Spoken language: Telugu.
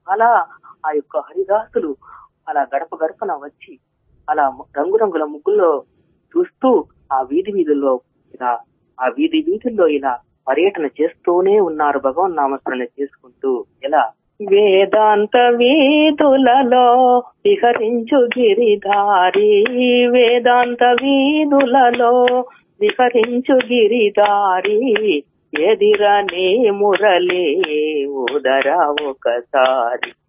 అలా ఆ యొక్క హరిదాసులు అలా గడప గడపన వచ్చి అలా రంగురంగుల ముగ్గుల్లో చూస్తూ ఆ వీధి వీధుల్లో ఇలా ఆ వీధి వీధుల్లో ఇలా పర్యటన చేస్తూనే ఉన్నారు భగవన్ నామస్మరణ చేసుకుంటూ ఎలా వేదాంత వీధులలో విహరించు గిరిధారి వేదాంత వీధులలో విహరించు గిరిధారి ఎదిరనే మురళి ఉదరా ఒకసారి